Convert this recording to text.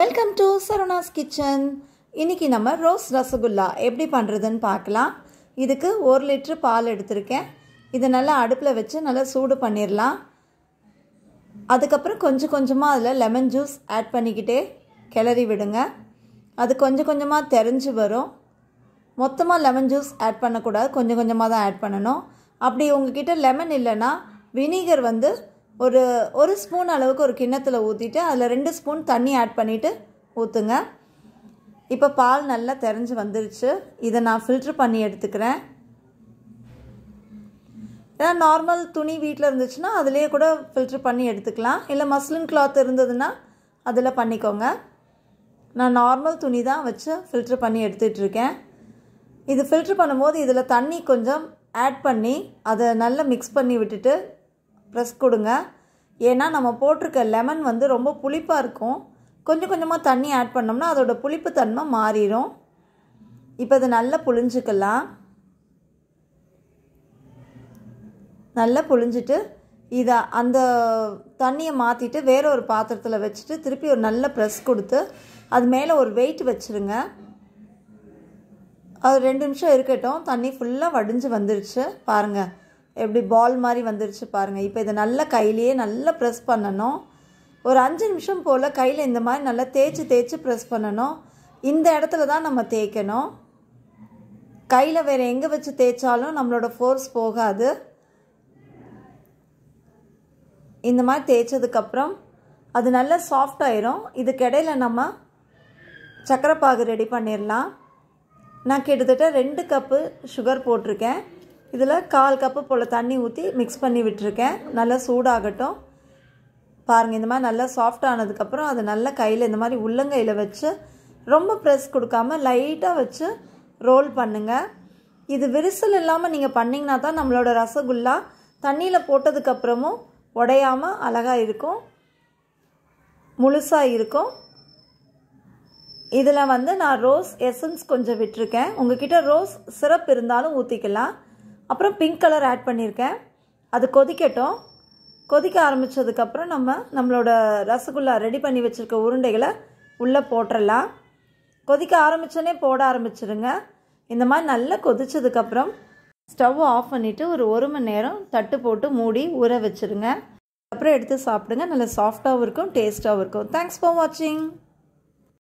welcome to சரவணாஸ் kitchen இன்னைக்கு நம்ம rose rasgulla எப்படி பண்ணுறதுன்னு பார்க்கலாம் இதுக்கு ஒரு லிட்ரு பால் எடுத்திருக்கேன் இதை நல்லா அடுப்பில் வச்சு நல்லா சூடு பண்ணிடலாம் அதுக்கப்புறம் கொஞ்சம் கொஞ்சமாக அதில் லெமன் ஜூஸ் ஆட் பண்ணிக்கிட்டே கிளறி விடுங்க அது கொஞ்சம் கொஞ்சமாக தெரிஞ்சு வரும் மொத்தமாக லெமன் ஜூஸ் ஆட் பண்ணக்கூடாது கொஞ்சம் கொஞ்சமாக தான் ஆட் பண்ணணும் அப்படி உங்ககிட்ட லெமன் இல்லைன்னா வினிகர் வந்து ஒரு ஒரு ஸ்பூன் அளவுக்கு ஒரு கிண்ணத்தில் ஊற்றிட்டு அதில் ரெண்டு ஸ்பூன் தண்ணி ஆட் பண்ணிவிட்டு ஊற்றுங்க இப்போ பால் நல்லா தெரிஞ்சு வந்துருச்சு இதை நான் ஃபில்ட்ரு பண்ணி எடுத்துக்கிறேன் ஏன்னா நார்மல் துணி வீட்டில் இருந்துச்சுன்னா அதிலே கூட ஃபில்ட்ரு பண்ணி எடுத்துக்கலாம் இல்லை மஸ்லின் கிளாத் இருந்ததுன்னா அதில் பண்ணிக்கோங்க நான் நார்மல் துணி தான் வச்சு ஃபில்ட்ரு பண்ணி எடுத்துகிட்ருக்கேன் இது ஃபில்ட்ரு பண்ணும்போது இதில் தண்ணி கொஞ்சம் ஆட் பண்ணி அதை நல்லா மிக்ஸ் பண்ணி விட்டுட்டு ப்ரெஸ் கொடுங்க ஏன்னா நம்ம போட்டிருக்க லெமன் வந்து ரொம்ப புளிப்பாக இருக்கும் கொஞ்சம் கொஞ்சமாக தண்ணி ஆட் பண்ணோம்னா அதோடய புளிப்பு தன்மை மாறிடும் இப்போ இதை நல்லா புளிஞ்சிக்கலாம் நல்லா புளிஞ்சிட்டு இதை அந்த தண்ணியை மாற்றிட்டு வேற ஒரு பாத்திரத்தில் வச்சுட்டு திருப்பி ஒரு நல்ல ப்ரெஸ் கொடுத்து அது மேலே ஒரு வெயிட் வச்சுருங்க அது ரெண்டு நிமிஷம் இருக்கட்டும் தண்ணி ஃபுல்லாக வடிஞ்சு வந்துருச்சு பாருங்கள் எப்படி பால் மாதிரி வந்துருச்சு பாருங்கள் இப்போ இதை நல்லா கையிலேயே நல்லா ப்ரெஸ் பண்ணணும் ஒரு அஞ்சு நிமிஷம் போல் கையில் இந்த மாதிரி நல்லா தேய்ச்சி தேய்ச்சி ப்ரெஸ் பண்ணணும் இந்த இடத்துல தான் நம்ம தேய்க்கணும் கையில் வேறு எங்கே வச்சு தேய்ச்சாலும் நம்மளோட ஃபோர்ஸ் போகாது இந்த மாதிரி தேய்ச்சதுக்கப்புறம் அது நல்லா சாஃப்ட் ஆயிரும் இதுக்கு இடையில நம்ம சக்கரைப்பாகு ரெடி பண்ணிடலாம் நான் கிட்டத்தட்ட ரெண்டு கப்பு சுகர் போட்டிருக்கேன் இதில் கால் கப்பு போல் தண்ணி ஊற்றி மிக்ஸ் பண்ணி விட்டுருக்கேன் நல்லா சூடாகட்டும் பாருங்கள் இந்த மாதிரி நல்லா சாஃப்ட் ஆனதுக்கப்புறம் அதை நல்லா கையில் இந்த மாதிரி உள்ளங்கையில் வச்சு ரொம்ப ப்ரெஸ் கொடுக்காம லைட்டாக வச்சு ரோல் பண்ணுங்கள் இது விரிசல் இல்லாமல் நீங்கள் பண்ணிங்கன்னா தான் நம்மளோட ரசகுல்லா தண்ணியில் போட்டதுக்கப்புறமும் உடையாமல் அழகாக இருக்கும் முழுசாக இருக்கும் இதில் வந்து நான் ரோஸ் எசன்ஸ் கொஞ்சம் விட்டுருக்கேன் உங்ககிட்ட ரோஸ் சிரப் இருந்தாலும் ஊற்றிக்கலாம் அப்புறம் பிங்க் கலர் ஆட் பண்ணியிருக்கேன் அது கொதிக்கட்டும் கொதிக்க ஆரம்பித்ததுக்கப்புறம் நம்ம நம்மளோட ரசகுல்லா ரெடி பண்ணி வச்சுருக்க உருண்டைகளை உள்ளே போட்டுடலாம் கொதிக்க ஆரம்பித்தோன்னே போட ஆரம்பிச்சிடுங்க இந்த மாதிரி நல்லா கொதிச்சதுக்கப்புறம் ஸ்டவ் ஆஃப் பண்ணிவிட்டு ஒரு ஒரு மணி நேரம் தட்டு போட்டு மூடி ஊற வச்சுருங்க அப்புறம் எடுத்து சாப்பிடுங்க நல்லா சாஃப்டாகவும் இருக்கும் டேஸ்ட்டாகவும் இருக்கும் தேங்க்ஸ் ஃபார் வாட்சிங்